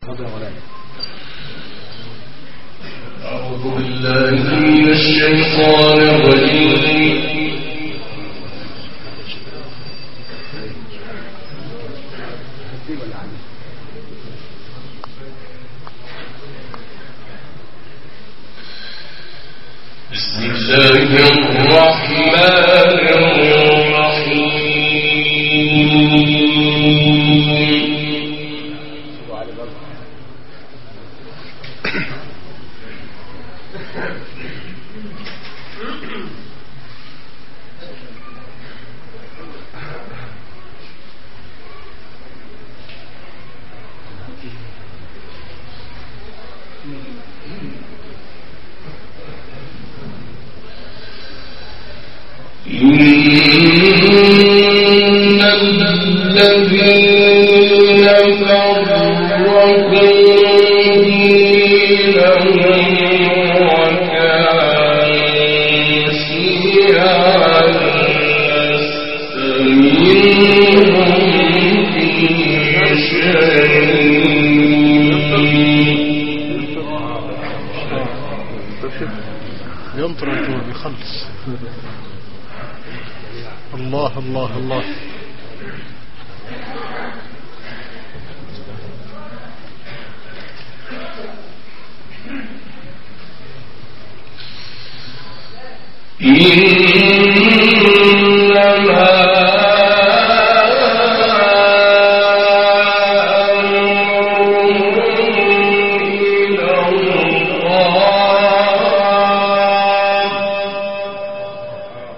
أعوذ بالله من الشيطان الرجيم بسم الله الرحمن الرحيم إن الذين فرقوا دينهم وكانوا شيعا لست منهم في شيء ينطر الجوع بيخلص الله الله الله إنما إلى الله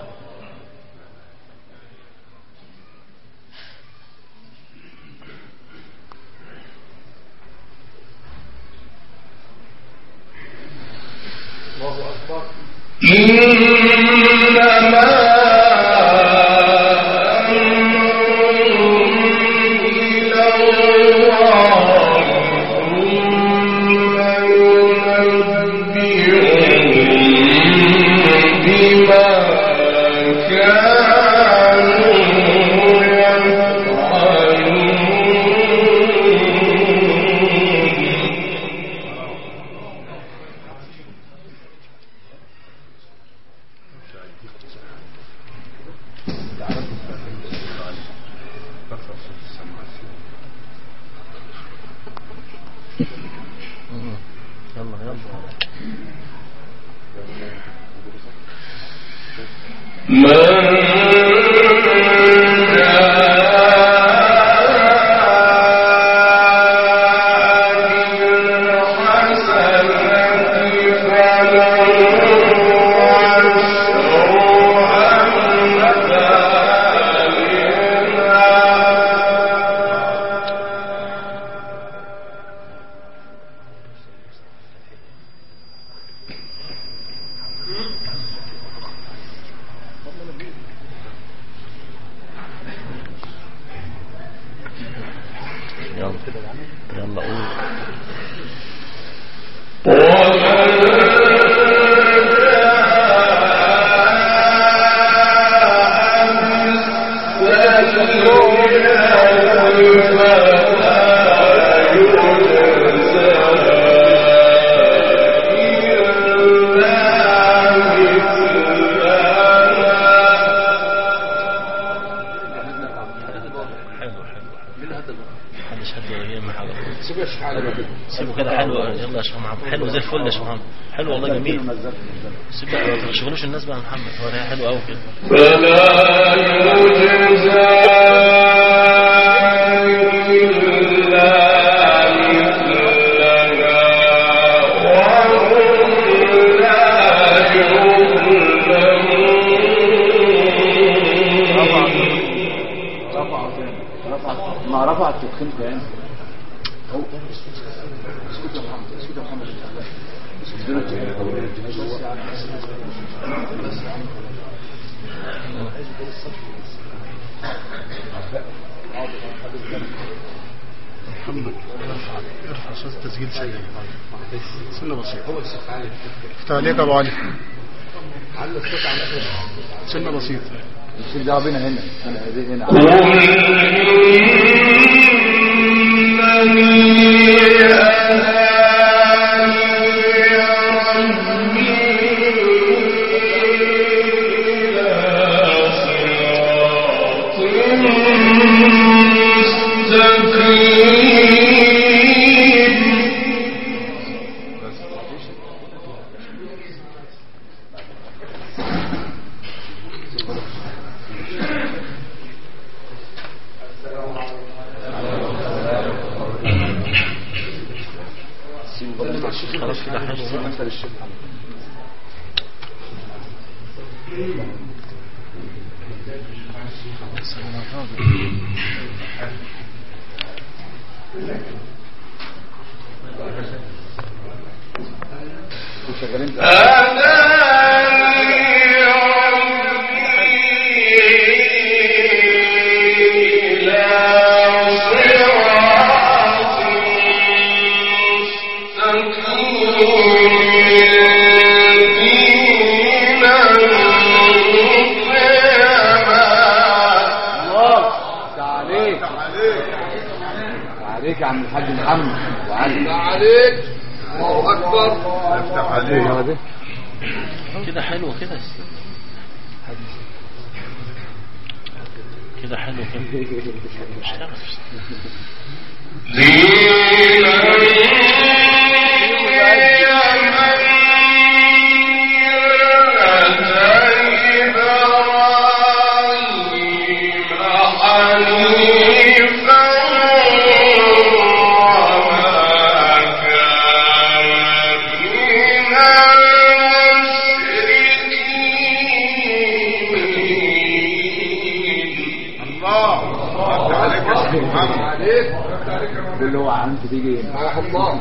إنما إلى الله ثم ينبئهم بما كانوا يفعلون يلا يلا من يلا يلا قول حلو حلو محدش هد ولا يهم حاجه سيبه كده حلو يلا يا شيخ محمد حلو زي الفل يا شيخ محمد حلو والله جميل سيب بقى ما تشغلوش الناس بقى يا محمد هو ده حلو قوي كده فلا يجزى إلا مثلها وهم لا يظلمون ما رفع التدخين تاني هو اسكت يا محمد اسكت يا محمد محمد ارفع صوت التسجيل شويه سنه بسيطه هو افتح عليك يا ابو علي سنه بسيطه مش دعوه بينا هنا انا هنا قل إنني خلاص كده حلو بقى. انت للشيخ محمد شغالين الله تعاليك عليك يا عم الحاج محمد وعلي عليك الله اكبر افتح عليه كده حلو كده كده حلو كده اشتغل الله افتح عليك يا شيخ محمد عليك قول له هو عم تيجي يا الله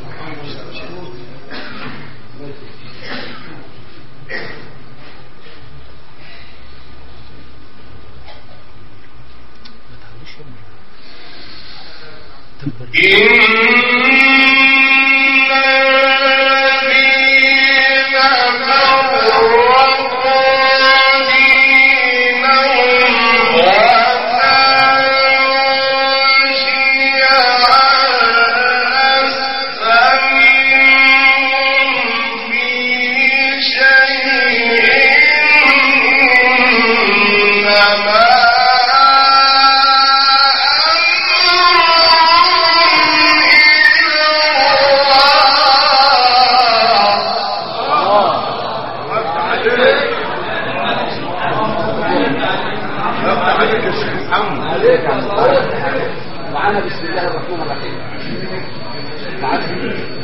افتح عليك يا شيخ محمد عليك يا عم معانا بسم الله الرحمن الرحيم معانا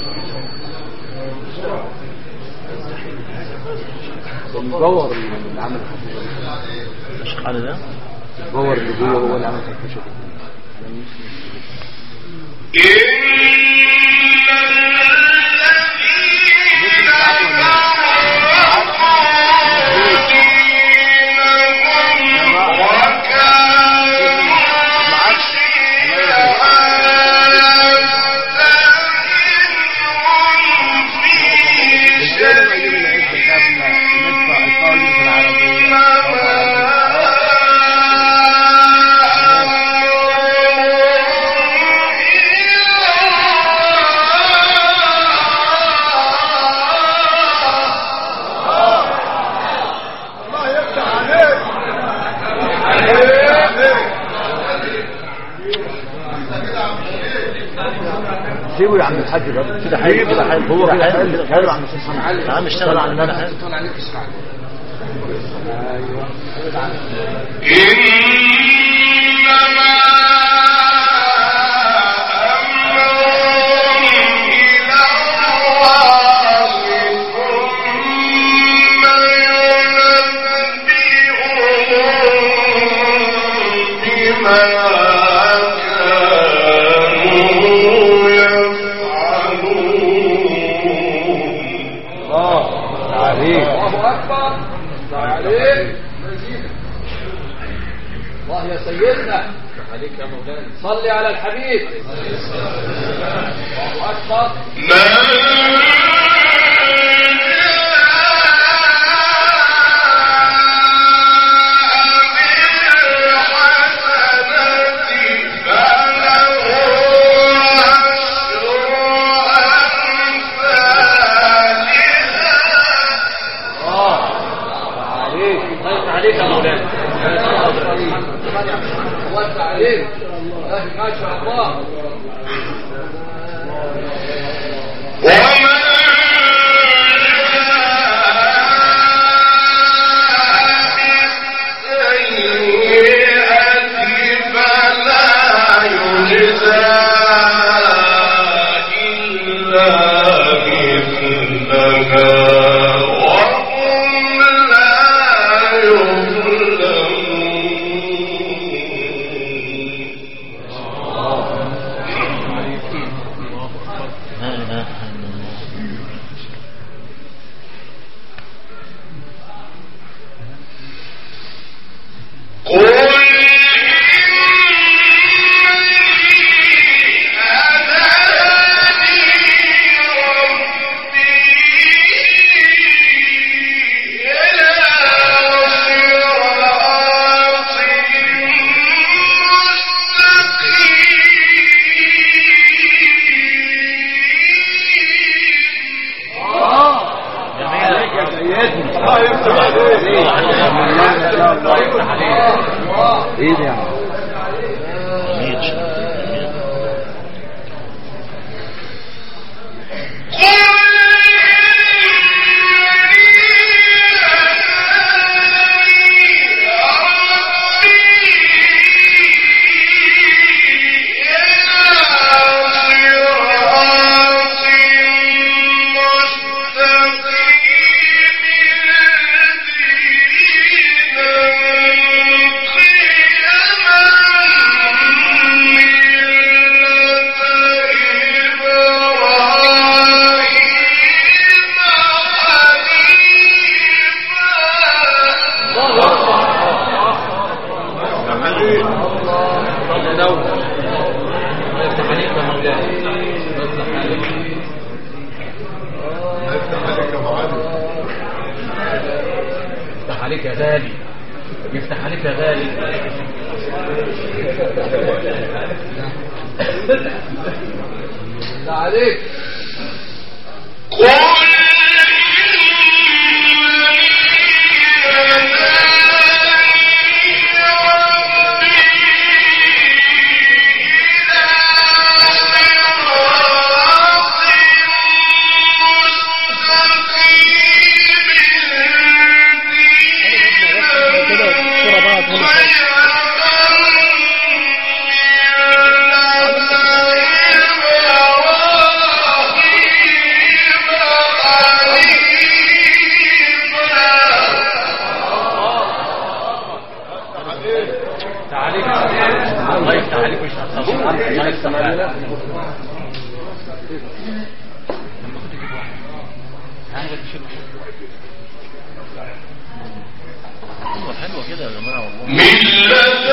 المدور اللي عمل الخفيشة الشيخ علي ده المدور اللي جوه هو اللي عمل الخفيشة سيبه يا عم الحاج بقى كده حلو كده حلو هو كده كده حلو حلو حلو يا عم الشيخ محمد يا عم اشتغل على المنى حلو طلع عليك اسمعني ايوه الله عليك الله اكبر عليك الله يا سيدنا عليك يا مولانا صلي على الحبيب الله اكبر عليك عليك يا مولانا وسع عليك الله ما شاء الله فلا يجزى إلا عليك يا غالي يفتح عليك يا غالي لا عليك كده الصورة بقى تقول تعاليك الله يفتح عليك مش هتصل الله يفتح عليك حلوة حلوة كده يا جماعة والله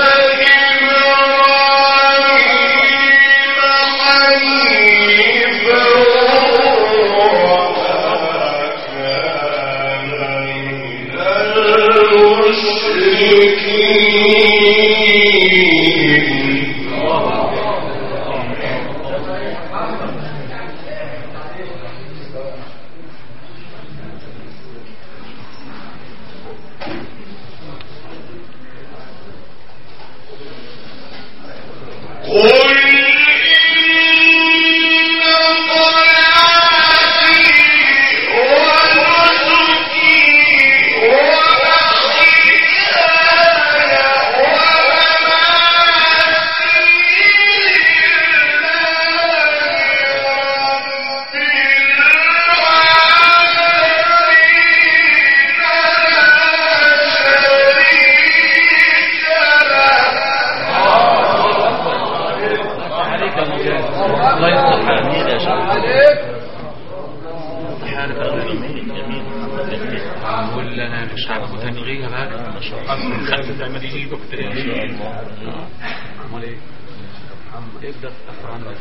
الله يفتح عليك يا شيخ عليك يفتح عليك يا رب. جميل جميل جميل ولا انا مش عارف تنغيه بقى آه، ما شاء الله خدت تعمل ايه دكتور ما شاء الله امال ايه ابدا افتح عندك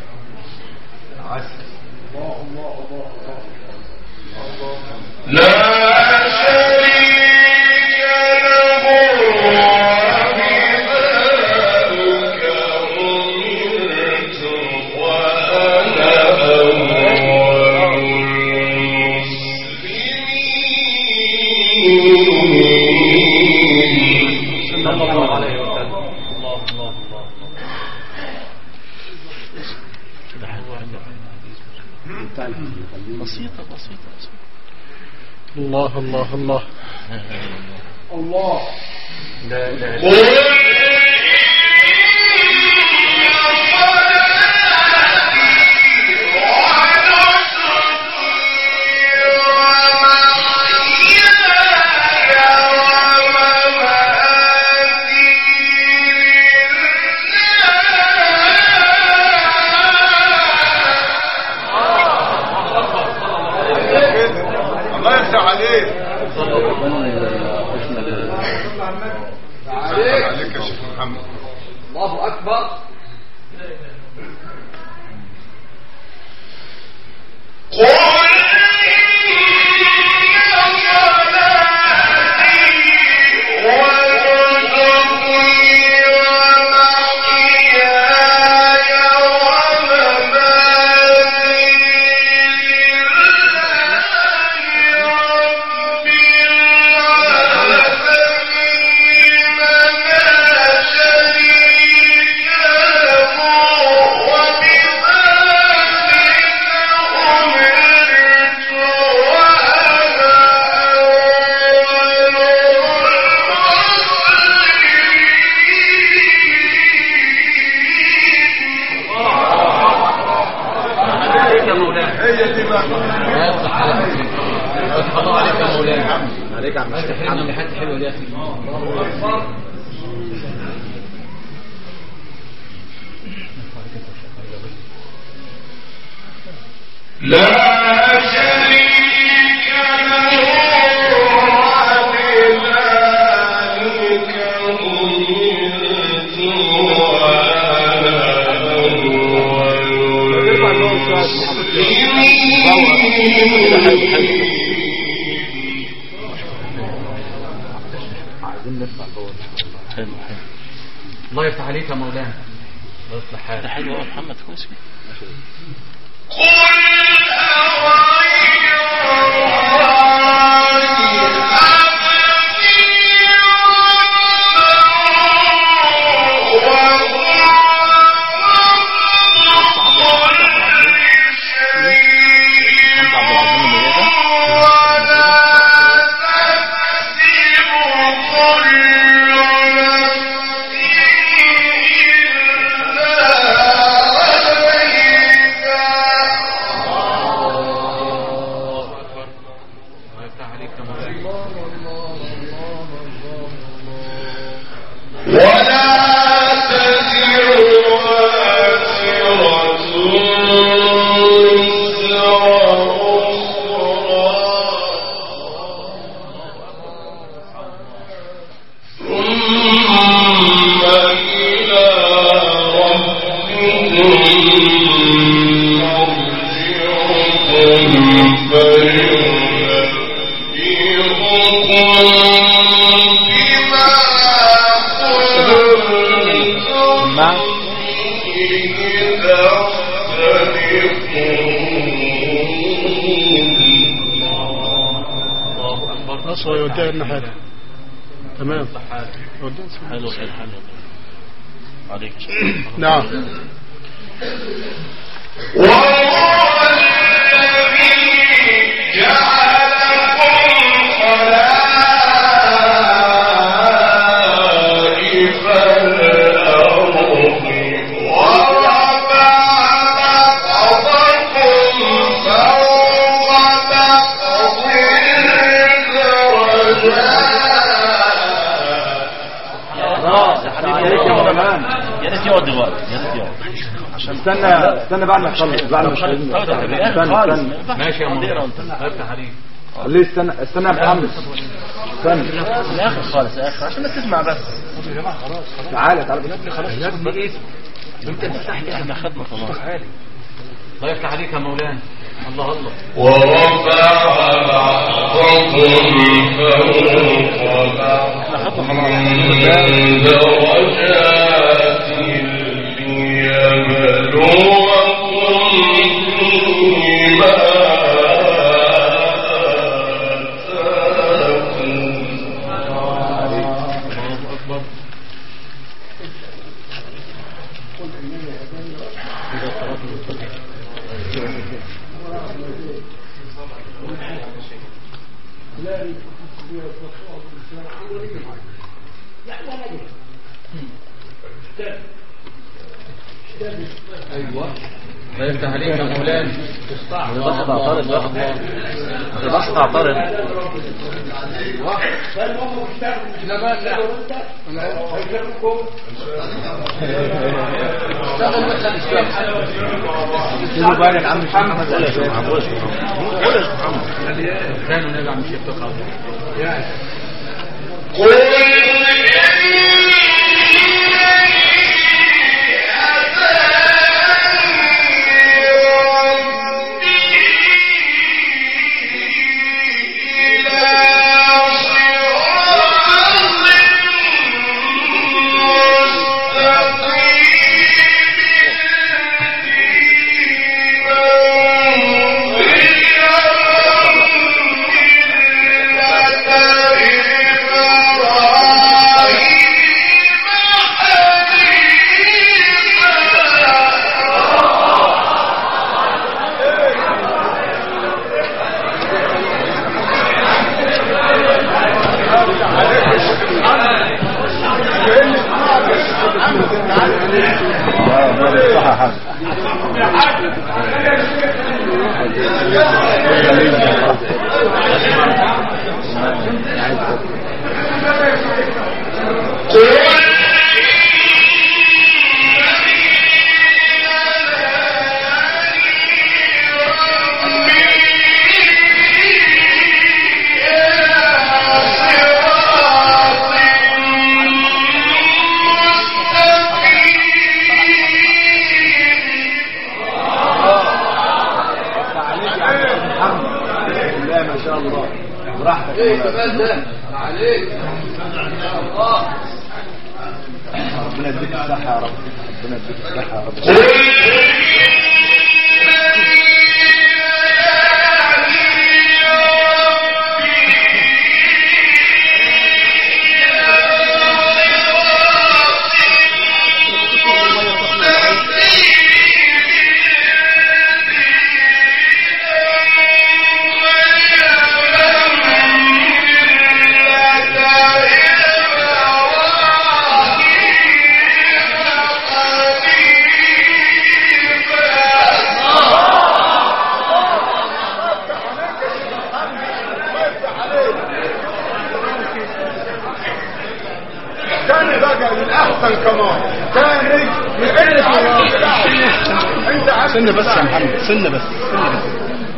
صلى الله عليه وسلم الله الله الله كده حلوة حلوة بسيطة بسيطة بسيطة الله الله الله لا لا الله يفتح عليك عليك عليك يا شيخ محمد الله اكبر عليك يا مولانا هي دي بقى يفتح عليك يفتح الله عليك يا مولانا عليك يا عم تحرمنا من حته حلوه دي يا اخي الله اكبر عايزين نرفع فوق حلو حلو الله يفتح عليك يا مولانا الله يصلح ده حالك حلو قوي محمد كويس كده محمد عبد العظيم اللي ده الله يفتح عليك يا مولانا مع خلاص هو يوديها لنا حاجة تمام يوديها حلو حلو حلو عليك يا شيخ نعم يا ريت يقعد دلوقتي يا ريت يقعد استنى استنى بعد ما تخلص بعد ما تخلص استنى استنى ماشي يا مولانا اقرا انت الله يفتح عليك خليه استنى استنى يا محمد استنى الاخر خالص اخر عشان الناس تسمع بس تعالى تعالى بس. احنا خدنا خلاص الله يفتح عليك يا مولانا الله الله احنا خدنا الله يفتح عليك يا مولانا بس تعترض بقى بس تعترض شوفوا بقى يا عم محمد قول يا شيخ محمد قول يا شيخ محمد كانوا نبي عم الشيخ تقاضي لا ما شاء الله براحتك ايه كمان ده عليك ربنا يديك الصحة يا رب ربنا يديك الصحة يا رب تاني بقى الاحسن كمان تاني من انت عارف سنة بس يا محمد سنة بس سنة بس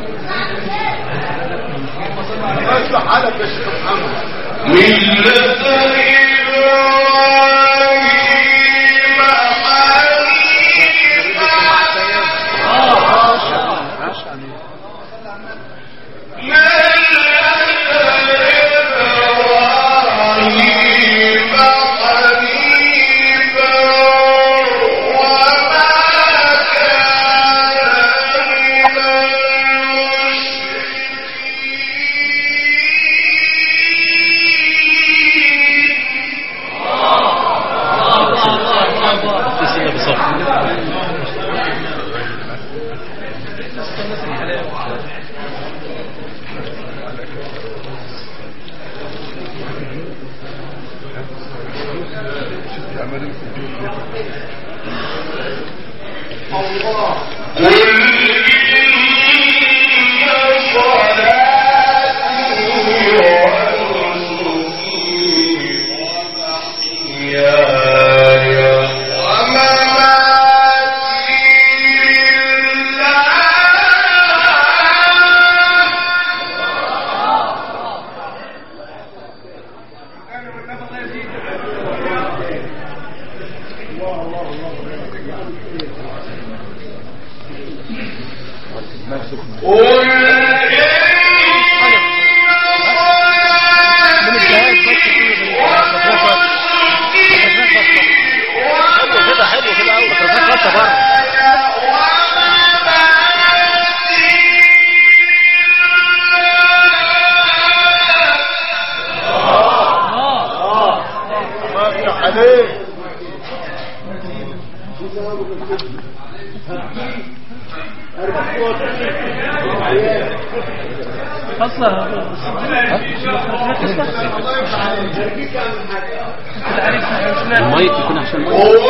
اصلح حالك يا شيخ محمد في سنة بصف حلو كده حلو كده قوي خطة بره افتح عليك المايك يكون عشان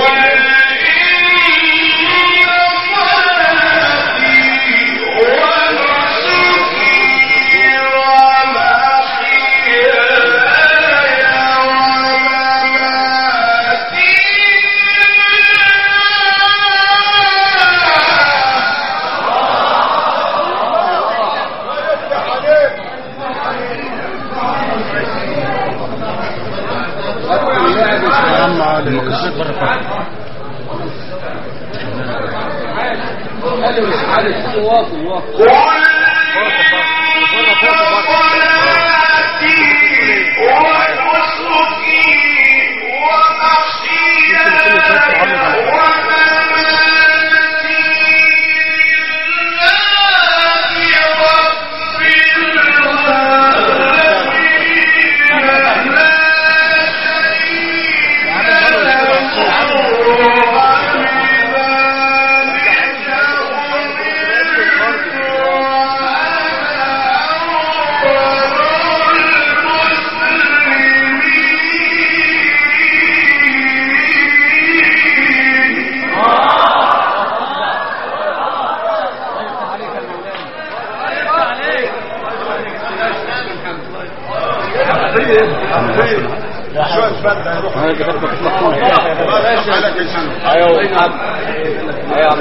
شوية برد هيروح افتح عليك يا شيخ ايوه يا عم ايوه يا عم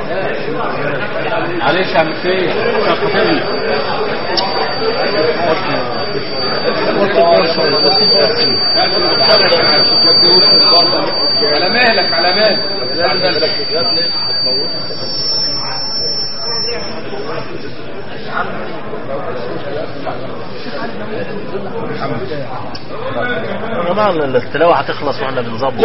معلش يا عم سيف خاطرني على مهلك على مهلك بقى التلاوة هتخلص واحنا بنظبط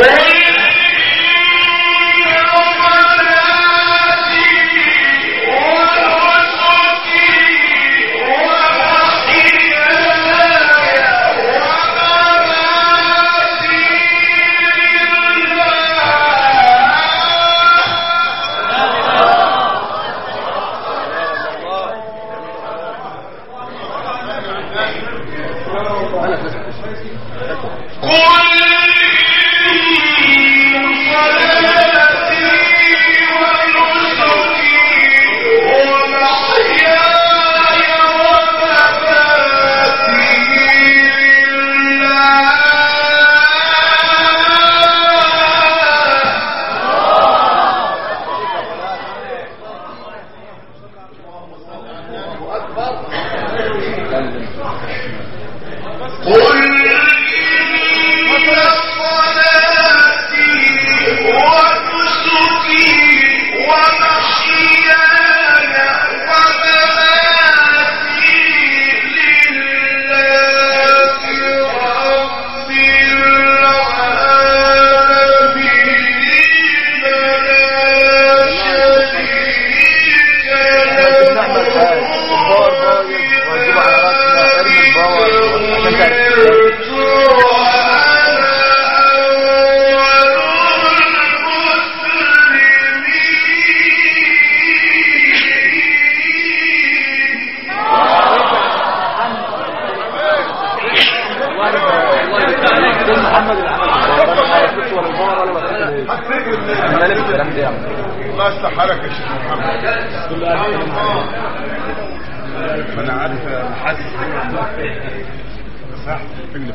محمد اللي عمل البار انا ما وصلتش ولا البار ولا وصلت انا لسه الكلام ده يا عم الله يصلح حالك يا شيخ محمد ما انا عارف انا حاسس صح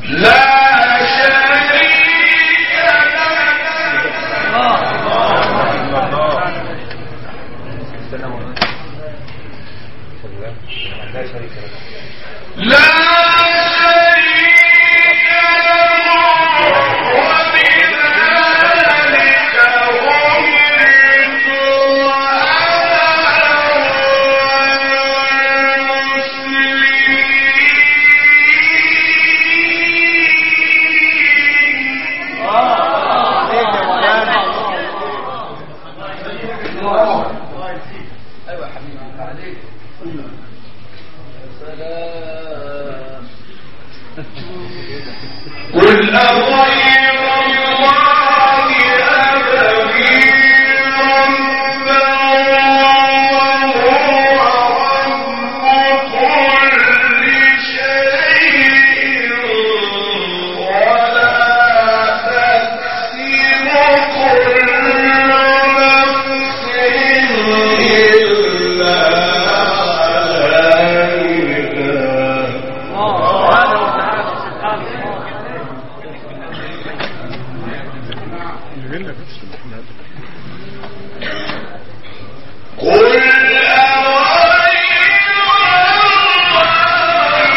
قل أغير الله أبغي ربا وهو رب كل شيء ولا تكسب كل نفس إلا عليها قل أغير الله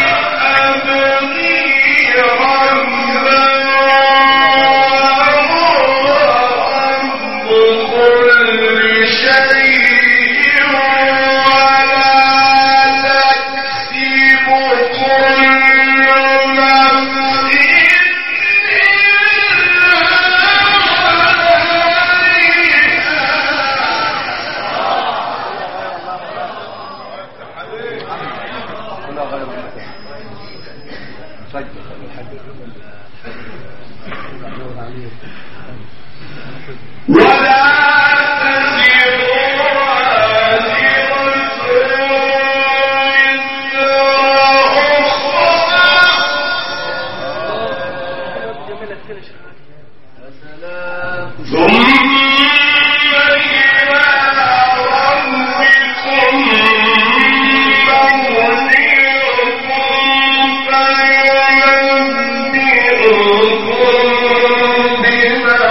أبغي ربا وهو رب كل شيء ولا تكسب كل نفس كلها غير المكان سجل ولا تزر وازرة وزر أخرى ثم إلى ربكم مرجعكم فينبئكم بما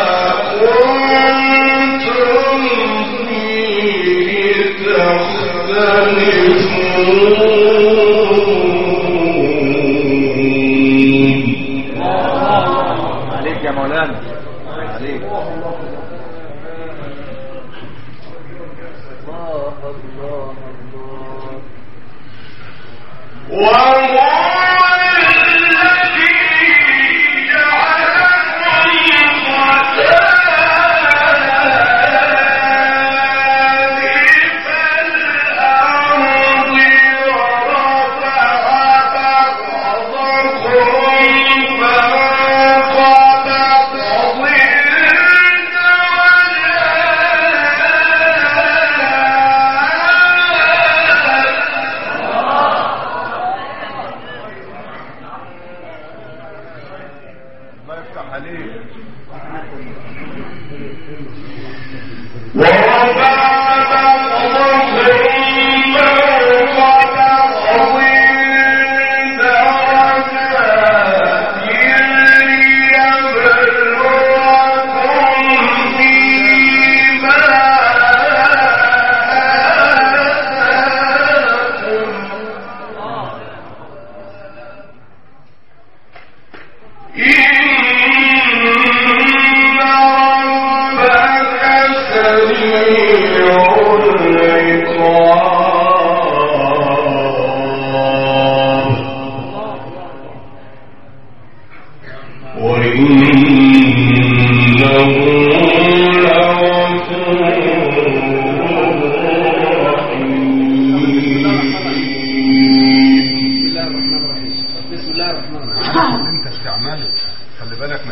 كنتم فيه تختلفون عليك يا مولانا عليك وهو الذي جعل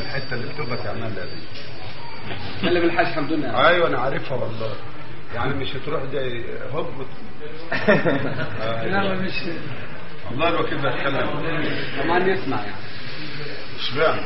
الحته اللي بتبقى تعملها دي اللي بالحاج الحمد لله ايوه انا عارفها والله يعني مش هتروح جاي هوب لا مش والله الوكيل بيتكلم كمان يسمع يعني اشمعنى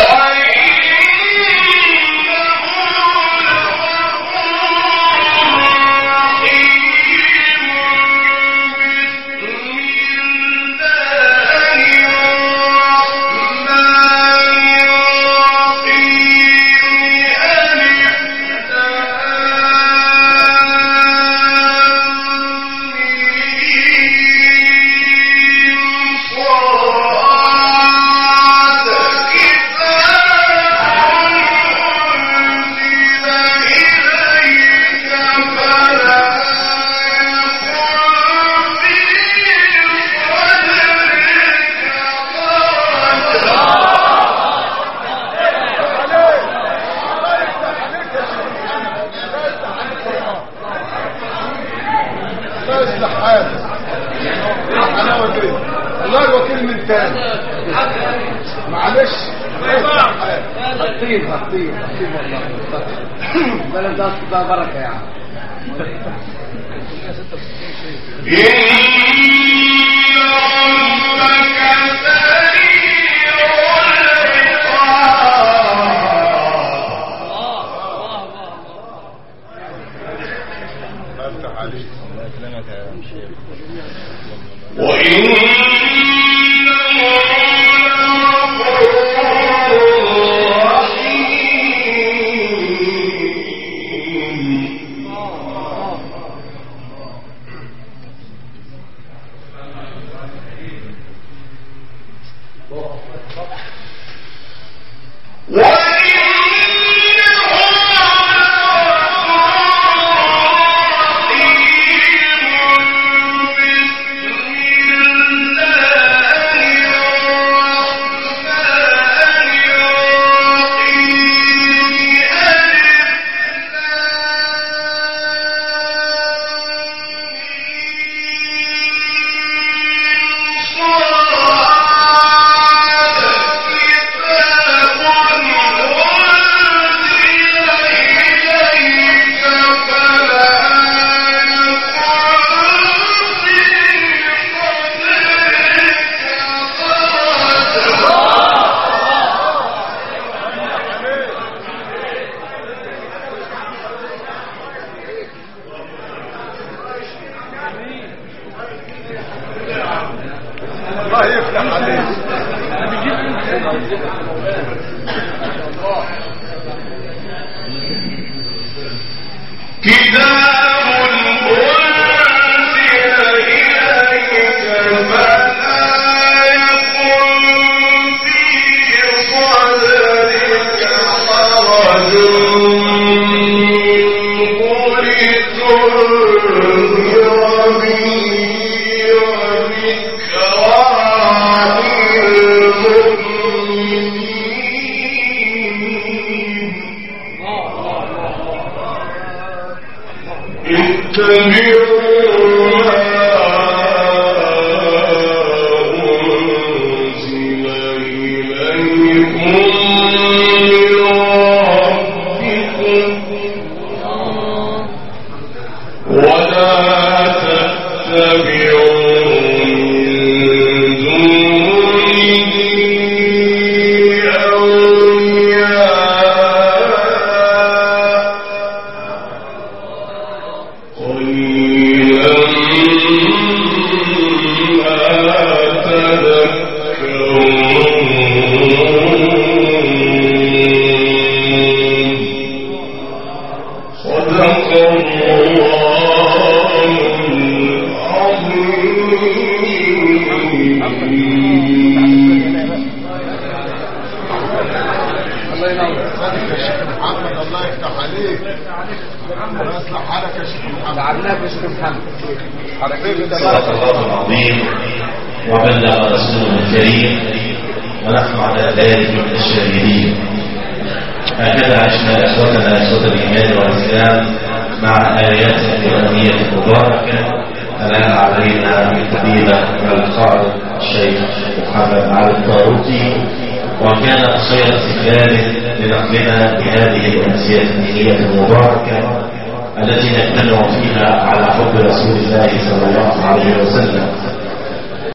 الله يصلح حالك انا وكيل الله الوكيل من تاني معلش الله يصلح حالك خطيب خطيب خطيب والله بلد ده ده بركه يعني الله يفتح عليك الله يكرمك يا شيخ الله يفتح عليك الله ينور صدق يا شيخ محمد الله يفتح عليك الله يصلح حالك يا شيخ محمد تعبناك يا شيخ محمد حبيبي ده صدق الله العظيم وبلغ رسوله الكريم ونحن على ذلك من الشاهدين هكذا عشنا اخوتنا اخوه الايمان والاسلام مع ايات القرانيه المباركه الان علينا بالحبيبه والقائد الشيخ محمد علي الطاروسي وكان خير استقلال لنقلنا بهذه الأمسية الدينية المباركة التي نجتمع فيها على حب رسول الله صلى الله عليه وسلم